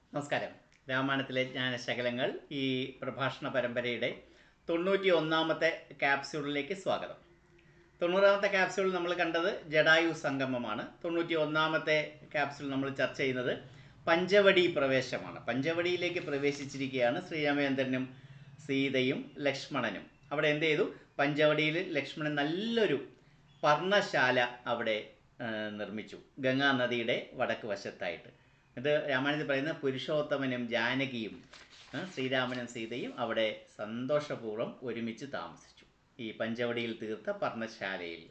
നമസ്കാരം രാമായണത്തിലെ ജ്ഞാനശകലങ്ങൾ ഈ പ്രഭാഷണ പരമ്പരയുടെ തൊണ്ണൂറ്റി ഒന്നാമത്തെ ക്യാപ്സ്യൂളിലേക്ക് സ്വാഗതം തൊണ്ണൂറാമത്തെ ക്യാപ്സ്യൂൾ നമ്മൾ കണ്ടത് ജഡായു സംഗമമാണ് തൊണ്ണൂറ്റി ഒന്നാമത്തെ ക്യാപ്സ്യൂൾ നമ്മൾ ചർച്ച ചെയ്യുന്നത് പഞ്ചവടി പ്രവേശമാണ് പഞ്ചവടിയിലേക്ക് പ്രവേശിച്ചിരിക്കുകയാണ് ശ്രീരാമചന്ദ്രനും സീതയും ലക്ഷ്മണനും അവിടെ എന്ത് ചെയ്തു പഞ്ചവടിയിൽ ലക്ഷ്മണൻ നല്ലൊരു പർണശാല അവിടെ ആ, നിർമ്മിച്ചു ഗംഗാ നദിയുടെ വടക്ക് വശത്തായിട്ട് ഇത് രാമായണത്തിൽ പറയുന്ന പുരുഷോത്തമനും ജാനകിയും ആ, ശ്രീരാമനും സീതയും അവിടെ സന്തോഷപൂർവ്വം ഒരുമിച്ച് താമസിച്ചു ഈ പഞ്ചവടിയിൽ തീർത്ത പർണശാലയിൽ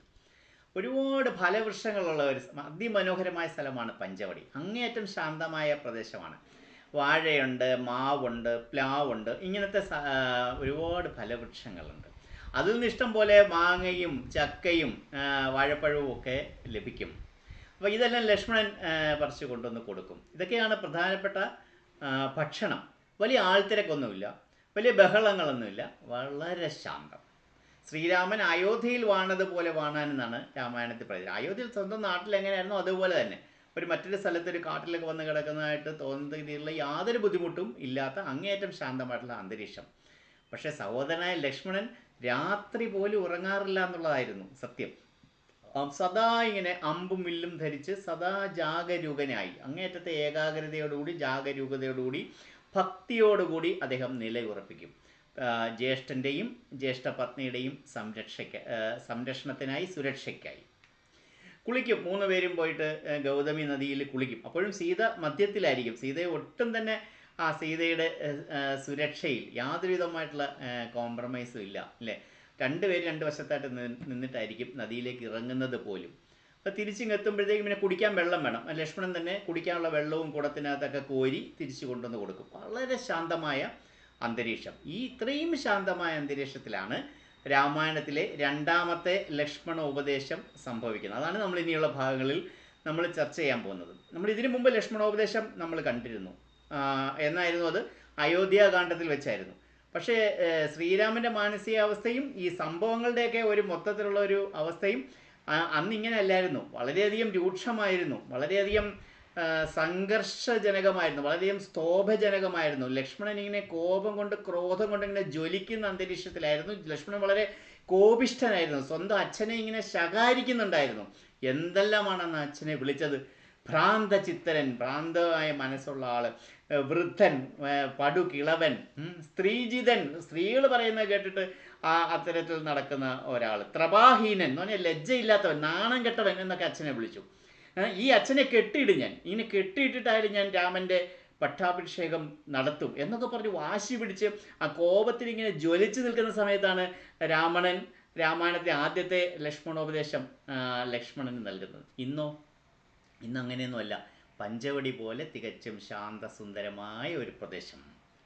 ഒരുപാട് ഫലവൃക്ഷങ്ങളുള്ള ഒരു സ്ഥ- അതിമനോഹരമായ സ്ഥലമാണ് പഞ്ചവടി അങ്ങേയറ്റം ശാന്തമായ പ്രദേശമാണ് വാഴയുണ്ട് മാവുണ്ട് പ്ലാവുണ്ട് ഇങ്ങനത്തെ സ- ആ, ഒരുപാട് ഫലവൃക്ഷങ്ങളുണ്ട് അതിൽ നിന്ന് ഇഷ്ടം പോലെ മാങ്ങയും ചക്കയും ആ, വാഴപ്പഴവും ഒക്കെ ലഭിക്കും അപ്പോൾ ഇതെല്ലാം ലക്ഷ്മണൻ ആ, പറിച്ചു കൊണ്ടുവന്ന് കൊടുക്കും ഇതൊക്കെയാണ് പ്രധാനപ്പെട്ട ആ, ഭക്ഷണം വലിയ ആൾത്തിരക്കൊന്നുമില്ല വലിയ ബഹളങ്ങളൊന്നുമില്ല വളരെ ശാന്തം ശ്രീരാമൻ അയോധ്യയിൽ വാണതുപോലെ വാണാനെന്നാണ് രാമായണത്തിൽ പറയുന്നത് അയോധ്യയിൽ സ്വന്തം നാട്ടിൽ എങ്ങനെയായിരുന്നോ അതുപോലെ തന്നെ ഒരു മറ്റൊരു സ്ഥലത്ത് ഒരു കാട്ടിലൊക്കെ വന്ന് കിടക്കുന്നതായിട്ട് തോന്നുന്ന രീതിയിലുള്ള യാതൊരു ബുദ്ധിമുട്ടും ഇല്ലാത്ത അങ്ങേയറ്റം ശാന്തമായിട്ടുള്ള അന്തരീക്ഷം പക്ഷേ സഹോദരനായ ലക്ഷ്മണൻ രാത്രി പോലും ഉറങ്ങാറില്ല എന്നുള്ളതായിരുന്നു സത്യം ആ, സദാ ഇങ്ങനെ അമ്പും വില്ലും ധരിച്ച് സദാ ജാഗരൂകനായി അങ്ങേയറ്റത്തെ ഏകാഗ്രതയോടുകൂടി ജാഗരൂകതയോടുകൂടി ഭക്തിയോടുകൂടി അദ്ദേഹം നിലയുറപ്പിക്കും ആ, ജ്യേഷ്ഠൻ്റെയും ജ്യേഷ്ഠപത്നിയുടെയും സംരക്ഷയ്ക്ക് ആ, സംരക്ഷണത്തിനായി സുരക്ഷയ്ക്കായി കുളിക്കും മൂന്ന് പേരും പോയിട്ട് ആ, ഗൗതമി നദിയിൽ കുളിക്കും അപ്പോഴും സീത മധ്യത്തിലായിരിക്കും സീതയെ ഒട്ടും തന്നെ ആ സീതയുടെ ആ, ആ, സുരക്ഷയിൽ യാതൊരുവിധമായിട്ടുള്ള കോംപ്രമൈസും ഇല്ല അല്ലേ രണ്ടുപേരും രണ്ട് വശത്തായിട്ട് നി- നിന്നിട്ടായിരിക്കും നദിയിലേക്ക് ഇറങ്ങുന്നത് പോലും അപ്പോൾ തിരിച്ചിങ് എത്തുമ്പോഴത്തേക്കും പിന്നെ കുടിക്കാൻ വെള്ളം വേണം ആ ലക്ഷ്മണൻ തന്നെ കുടിക്കാനുള്ള വെള്ളവും കുടത്തിനകത്തൊക്കെ കോരി തിരിച്ചു കൊണ്ടുവന്ന് കൊടുക്കും വളരെ ശാന്തമായ അന്തരീക്ഷം ഈ ഇത്രയും ശാന്തമായ അന്തരീക്ഷത്തിലാണ് രാമായണത്തിലെ രണ്ടാമത്തെ ലക്ഷ്മണ ഉപദേശം സംഭവിക്കുന്നത് അതാണ് നമ്മൾ ഇനിയുള്ള ഭാഗങ്ങളിൽ നമ്മൾ ചർച്ച ചെയ്യാൻ പോകുന്നത് നമ്മൾ ഇതിനു മുമ്പ് ലക്ഷ്മണോപദേശം നമ്മൾ കണ്ടിരുന്നു ആ, എന്നായിരുന്നു അത് അയോധ്യാകാന്ഡത്തിൽ വെച്ചായിരുന്നു പക്ഷേ ഏഹ്, ശ്രീരാമൻ്റെ മാനസികാവസ്ഥയും ഈ സംഭവങ്ങളുടെയൊക്കെ ഒരു മൊത്തത്തിലുള്ള ഒരു അവസ്ഥയും ആ, അന്ന് ഇങ്ങനെ അല്ലായിരുന്നു വളരെയധികം രൂക്ഷമായിരുന്നു വളരെയധികം ആ, സംഘർഷജനകമായിരുന്നു വളരെയധികം സ്തോഭജനകമായിരുന്നു ലക്ഷ്മണൻ ഇങ്ങനെ കോപം കൊണ്ട് ക്രോധം കൊണ്ട് ഇങ്ങനെ ജ്വലിക്കുന്ന അന്തരീക്ഷത്തിലായിരുന്നു ലക്ഷ്മണൻ വളരെ കോപിഷ്ഠനായിരുന്നു സ്വന്തം അച്ഛനെ ഇങ്ങനെ ശകാരിക്കുന്നുണ്ടായിരുന്നു എന്തെല്ലാമാണ് അന്ന് അച്ഛനെ വിളിച്ചത് ഭ്രാന്തചിത്തരൻ ഭ്രാന്തമായ മനസ്സുള്ള ആള് ഏഹ് വൃദ്ധൻ ഏഹ് പടുകിളവൻ ഉം, സ്ത്രീജിതൻ സ്ത്രീകൾ പറയുന്നത് കേട്ടിട്ട് ആ അത്തരത്തിൽ നടക്കുന്ന ഒരാൾ ത്രപാഹീനൻ എന്ന് പറഞ്ഞാൽ ലജ്ജയില്ലാത്തവൻ നാണം കെട്ടവൻ എന്നൊക്കെ അച്ഛനെ വിളിച്ചു ഏഹ് ഈ അച്ഛനെ കെട്ടിയിടും ഞാൻ ഇങ്ങനെ കെട്ടിയിട്ടിട്ടായാലും ഞാൻ രാമൻ്റെ പട്ടാഭിഷേകം നടത്തും എന്നൊക്കെ പറഞ്ഞ് വാശി പിടിച്ച് ആ കോപത്തിൽ ഇങ്ങനെ ജ്വലിച്ചു നിൽക്കുന്ന സമയത്താണ് രാവണൻ രാമായണത്തെ ആദ്യത്തെ ലക്ഷ്മണോപദേശം ആ, ലക്ഷ്മണന് നൽകുന്നത് ഇന്നോ ഇന്ന് അങ്ങനെയൊന്നുമല്ല പഞ്ചവടി പോലെ തികച്ചും ശാന്തസുന്ദരമായ ഒരു പ്രദേശം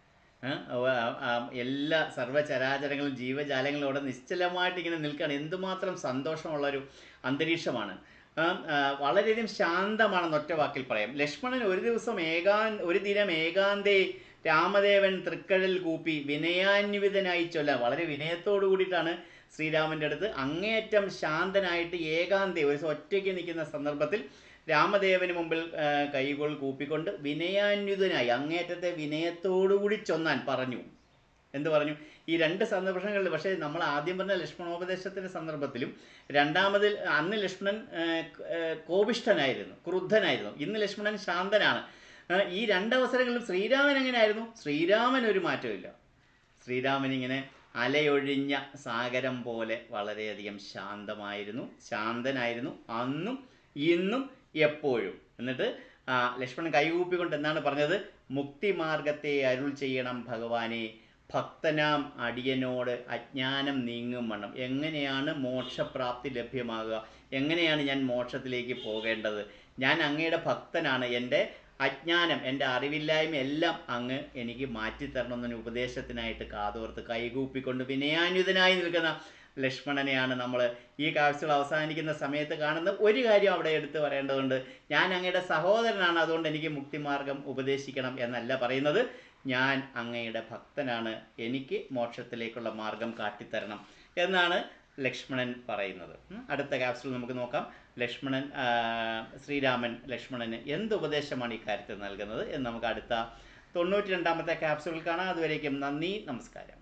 ഏ? അവ- ആ- ആ എല്ലാ സർവ്വചരാചരങ്ങളും ജീവജാലങ്ങളും അവിടെ നിശ്ചലമായിട്ട് ഇങ്ങനെ നിൽക്കുകയാണ് എന്തുമാത്രം സന്തോഷമുള്ളൊരു അന്തരീക്ഷമാണ് ആ, ആ, വളരെയധികം ശാന്തമാണെന്ന് ഒറ്റ വാക്കിൽ പറയാം ലക്ഷ്മണൻ ഒരു ദിവസം ഏകാൻ ഒരു ദിനം ഏകാന്തേ രാമദേവൻ തൃക്കഴൽ കൂപ്പി വിനയാന്വിതനായി ചൊല്ല വളരെ വിനയത്തോടു കൂടിയിട്ടാണ് ശ്രീരാമൻ്റെ അടുത്ത് അങ്ങേയറ്റം ശാന്തനായിട്ട് ഏകാന്തേ ഒരു ദിവസം ഒറ്റയ്ക്ക് നിൽക്കുന്ന സന്ദർഭത്തിൽ രാമദേവന് മുമ്പിൽ ആ, കൈകൾ കൂപ്പിക്കൊണ്ട് വിനയാന്വിതനായി അങ്ങേയറ്റത്തെ വിനയത്തോടുകൂടി ചൊന്നാൻ പറഞ്ഞു എന്ത് പറഞ്ഞു ഈ രണ്ട് സന്ദർഭങ്ങളിൽ പക്ഷേ നമ്മൾ ആദ്യം പറഞ്ഞ ലക്ഷ്മണോപദേശത്തിൻ്റെ സന്ദർഭത്തിലും രണ്ടാമതിൽ അന്ന് ലക്ഷ്മണൻ ആ, ആ, കോപിഷ്ഠനായിരുന്നു ക്രുദ്ധനായിരുന്നു ഇന്ന് ലക്ഷ്മണൻ ശാന്തനാണ് ആ, ഈ രണ്ടവസരങ്ങളിലും ശ്രീരാമൻ എങ്ങനെയായിരുന്നു ശ്രീരാമൻ ഒരു മാറ്റമില്ല ശ്രീരാമൻ ഇങ്ങനെ അലയൊഴിഞ്ഞ സാഗരം പോലെ വളരെയധികം ശാന്തമായിരുന്നു ശാന്തനായിരുന്നു അന്നും ഇന്നും എപ്പോഴും എന്നിട്ട് ആ, ലക്ഷ്മണൻ കൈകൂപ്പിക്കൊണ്ട് എന്താണ് പറഞ്ഞത് മുക്തിമാർഗത്തെ അരുൾ ചെയ്യണം ഭഗവാനെ ഭക്തനാം അടിയനോട് അജ്ഞാനം നീങ്ങും വണ്ണം എങ്ങനെയാണ് മോക്ഷപ്രാപ്തി ലഭ്യമാകുക എങ്ങനെയാണ് ഞാൻ മോക്ഷത്തിലേക്ക് പോകേണ്ടത് ഞാൻ അങ്ങയുടെ ഭക്തനാണ് എൻ്റെ അജ്ഞാനം എൻ്റെ അറിവില്ലായ്മ എല്ലാം അങ്ങ് എനിക്ക് മാറ്റിത്തരണമെന്നൊരു ഉപദേശത്തിനായിട്ട് കാതോർത്ത് കൈകൂപ്പിക്കൊണ്ട് വിനയാന്വിതനായി നിൽക്കുന്ന ലക്ഷ്മണനെയാണ് നമ്മൾ ഈ കാഴ്ചകൾ അവസാനിക്കുന്ന സമയത്ത് കാണുന്ന ഒരു കാര്യം അവിടെ എടുത്തു പറയേണ്ടതുണ്ട് ഞാൻ അങ്ങയുടെ സഹോദരനാണ് അതുകൊണ്ട് എനിക്ക് മുക്തിമാർഗം ഉപദേശിക്കണം എന്നല്ല പറയുന്നത് ഞാൻ അങ്ങയുടെ ഭക്തനാണ് എനിക്ക് മോക്ഷത്തിലേക്കുള്ള മാർഗം കാട്ടിത്തരണം എന്നാണ് ലക്ഷ്മണൻ പറയുന്നത് ഉം. അടുത്ത ക്യാപ്സ്യൂൾ നമുക്ക് നോക്കാം ലക്ഷ്മണൻ ആ, ശ്രീരാമൻ ലക്ഷ്മണന് എന്ത് ഉപദേശമാണ് ഈ കാര്യത്തിൽ നൽകുന്നത് എന്ന് നമുക്ക് അടുത്ത തൊണ്ണൂറ്റി രണ്ടാമത്തെ ക്യാപ്സ്യൂളിൽ കാണാം അതുവരേക്കും നന്ദി നമസ്കാരം